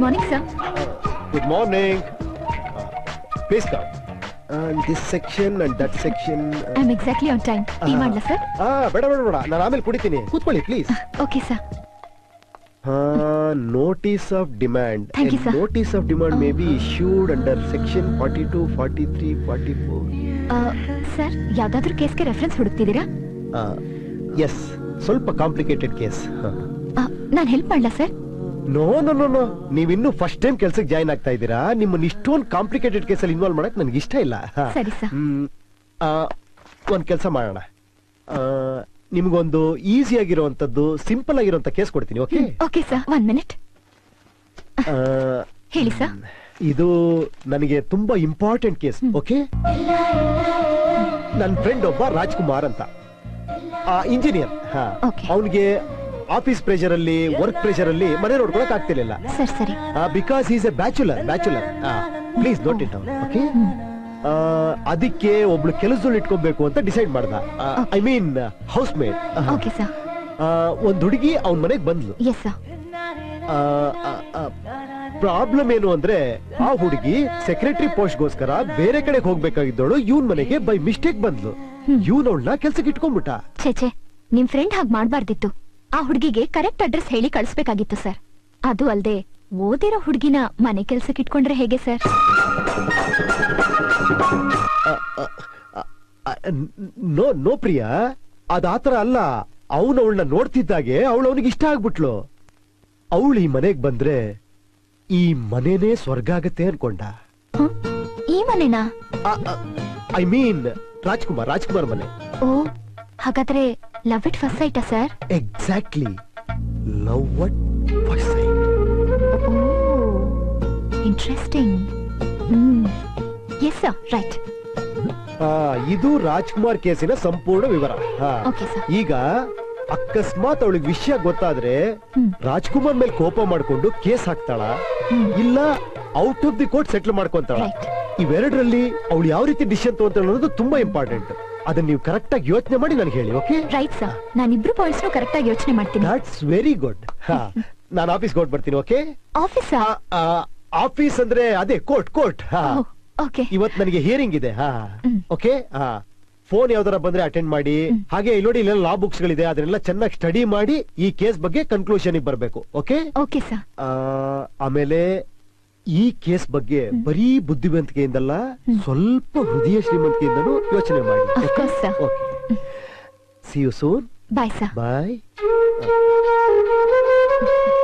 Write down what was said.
Morning sir good morning please come this section and that section I am exactly on time tea ಮಾಡ್ಲಾ sir ಆ ಬೇಡ ಬೇಡ ಬೇಡ ನಾನು ಆಮೇಲೆ ಕುಡಿತೀನಿ ಕೂತ್ಕೊಳ್ಳಿ please okay sir notice of demand Thank you, sir. Notice of demand may be issued under section forty two forty three forty four sir ಯಾವ್ದಾದ್ರು ಕೇಸ್ಗೆ ರೆಫರೆನ್ಸ್ ಹುಡುಕ್ತಿದ್ದೀರಾ ಎಸ್ ಸ್ವಲ್ಪ ಕಾಂಪ್ಲಿಕೇಟೆಡ್ ಕೇಸ್ ನಾನು ಹೆಲ್ಪ್ ಮಾಡ್ಲಾ sir no no no no ನೀವಿನ್ನೂ first time ಕೆಲ್ಸಕ್ಕೆ join ಆಗ್ತಾ ಇದ್ದೀರಾ ನಿಮ್ಮನ್ನ ಇಷ್ಟೊಂದು ಕಾಂಪ್ಲಿಕೇಟೆಡ್ ಕೇಸಲ್ಲಿ ಇನ್ವಾಲ್ವ್ ಮಾಡಕ್ ನನಗೆ ಇಷ್ಟ ಇಲ್ಲ ಹ. ಸರಿ ಸರ್ ಹ್ಮ್, ಆ, ಒಂದ್ ಕೆಲಸ ಮಾಡೋಣ ಆ, ನಿಮ್ಗೊಂದು ಈಸಿ ಆಗಿರುವಂತದ್ದು ಸಿಂಪಲ್ ಆಗಿರುವಂತ ಕೇಸ್ ಕೊಡ್ತೀನಿ okay okay sir one minute ಹೇಳಿ ಸರ್ ಇದು ನನಗೆ ತುಂಬಾ ಇಂಪಾರ್ಟೆಂಟ್ ಕೇಸ್ ಓಕೆ ನನ್ನ ಫ್ರೆಂಡ್ ಒಬ್ಬ ರಾಜ್ಕುಮಾರ್ ಅಂತ ಇಂಜಿನಿಯರ್ Okay. ಅವನಿಗೆ ಆಫೀಸ್ ಪ್ರೆಷರ್ ಅಲ್ಲಿ ವರ್ಕ್ ಪ್ರೆಷರ್ ಅಲ್ಲಿ ಮನೆ ನೋಡ್ಕೊಳಕ್ ಆಗ್ತಿರ್ಲಿಲ್ಲ ಸರ್ ಸರಿ because is a bachelor bachelor please note it okay ಅದಕ್ಕೆ ಒಬ್ಳು ಕೆಲಸದಲ್ಲಿ ಇಟ್ಕೋಬೇಕು ಅಂತ ಡಿಸೈಡ್ ಮಾಡ್ದ I mean house maid okay sir ಒಂದ್ ಹುಡುಗಿ ಅವನ್ ಮನೆಗ್ ಬಂದ್ಲು ಎಸ್ ಸರ್ ಪ್ರಾಬ್ಲಮ್ ಏನು ಅಂದ್ರೆ ಆ ಹುಡುಗಿ ಸೆಕ್ರೆಟರಿ ಪೋಸ್ಟ್ಗೋಸ್ಕರ ಬೇರೆ ಕಡೆಗೆ ಹೋಗ್ಬೇಕಾಗಿದ್ದವಳು ಇವನ್ ಮನೆಗೆ ಬೈ ಮಿಸ್ಟೇಕ್ ಬಂದ್ಲು ಇವನ್ ಅವಳನ್ನ ಕೆಲ್ಸಕ್ಕೆ ಇಟ್ಕೊಂಡ್ಬಿಟ್ಟ ಛೇ ಛೇ ನಿಮ್ ಫ್ರೆಂಡ್ ಹಾಗೆ ಮಾಡ್ಬಾರ್ದಿತ್ತು ಆ ಹುಡುಗಿಗೆ ಕರೆಕ್ಟ್ ಅಡ್ರೆಸ್ ಹೇಳಿ ಕಳಿಸ್ಬೇಕಾಗಿತ್ತು ಸರ್ ಅದು ಅಲ್ದೆ ಓದಿರೋ ಹುಡುಗಿನ ಮನೆ ಕೆಲ್ಸಕ್ಕೆ ಇಟ್ಕೊಂಡ್ರೆ ಹೇಗೆ ಸರ್ ನೋ ನೋ ಪ್ರಿಯಾ ಅದ್ ಆತರ ಅಲ್ಲ ಅವನು ಅವಳನ್ನ ನೋಡ್ತಿದ್ದಾಗೆ ಅವಳು ಅವನಿಗೆ ಇಷ್ಟ ಆಗ್ಬಿಟ್ಲು ಅವಳು ಈ ಮನೆಗ್ ಬಂದ್ರೆ ಈ ಮನೆನೇ ಸ್ವರ್ಗ ಆಗತ್ತೆ ಅನ್ಕೊಂಡ ಹ? ಈ ಮನೆನಾ ಐ ಮೀನ್ ರಾಜ್ಕುಮಾರ್ ರಾಜ್ಕುಮಾರ್ ಮನೆ ಓ ಹಾಗಾದ್ರೆ ಲವ್ ಇಟ್ ಫಸ್ಟ್ ಸೈಟಾ sir exactly love at first sight interesting hmm yes sir right ಇದು ರಾಜ್ಕುಮಾರ್ ಕೇಸಿನ ಸಂಪೂರ್ಣ ವಿವರ ಹಾ. Okay, sir. ಈಗ ಅಕಸ್ಮಾತ್ ಅವಳಿಗೆ ವಿಷಯ ಗೊತ್ತಾದ್ರೆ ಹ್ಮ್. ರಾಜ್ಕುಮಾರ್ ಮೇಲೆ ಕೋಪ ಮಾಡ್ಕೊಂಡು ಕೇಸ್ ಹಾಕ್ತಾಳ ಇಲ್ಲ out of the court settle ಮಾಡ್ಕೊಂತಾಳ Right. ಇವೆರಡರಲ್ಲಿ ಅವಳು ಯಾವ ರೀತಿ ಡಿಸಿಷನ್ ತಗೊಂತಾಳ ಅನ್ನೋದು ತುಂಬಾ ಇಂಪಾರ್ಟೆಂಟ್ ಅದನ್ನ ನೀವು ಕರೆಕ್ಟ್ ಆಗಿ ಯೋಚನೆ ಮಾಡಿ ನನಗೆ ಹೇಳಿ ಓಕೆ ರೈಟ್ ಸರ್ ನಾನು ಇಬ್ರು ಪಾಯಿಂಟ್ಸ್ ಕರೆಕ್ಟ್ ಆಗಿ ಯೋಚನೆ ಮಾಡ್ತೀನಿ ದಟ್ಸ್ ವೆರಿ ಗುಡ್ ನಾನು ಆಫೀಸ್ಗೆ ಹೊರಟ್ ಬರ್ತೀನಿ ಓಕೆ ಆಫೀಸ್ ಆಫೀಸ್ ಅಂದ್ರೆ ಅದೇ ಕೋರ್ಟ್ ಕೋರ್ಟ್ ಓಕೆ ಇವತ್ ನನಗೆ ಹಿಯರಿಂಗ್ ಇದೆ ಹಾ ಹ್ಮ್. ಓಕೆ ಹಾ ಫೋನ್ ಯಾವ್ದಾರ ಬಂದ್ರೆ ಅಟೆಂಡ್ ಮಾಡಿ ಹಾಗೆ ಇಲ್ಲಿ ನೋಡಿ ಇಲ್ಲೆಲ್ಲ ಲಾ ಬುಕ್ಸ್ ಗಳಿದೆ ಅದನ್ನೆಲ್ಲ ಚೆನ್ನಾಗಿ ಸ್ಟಡಿ ಮಾಡಿ ಈ ಕೇಸ್ ಬಗ್ಗೆ ಕನ್ಕ್ಲೂಷನ್ ಬರ್ಬೇಕು ಓಕೆ ಓಕೆ ಸರ್ ಆಮೇಲೆ ಈ ಕೇಸ್ ಬಗ್ಗೆ ಬರೀ ಬುದ್ಧಿವಂತಿಕೆಯಿಂದಲ್ಲ ಸ್ವಲ್ಪ ಹೃದಯ ಶ್ರೀಮಂತಿಕೆಯಿಂದನೂ ಯೋಚನೆ ಮಾಡಿ Of course, sir. Okay see you soon bye sir bye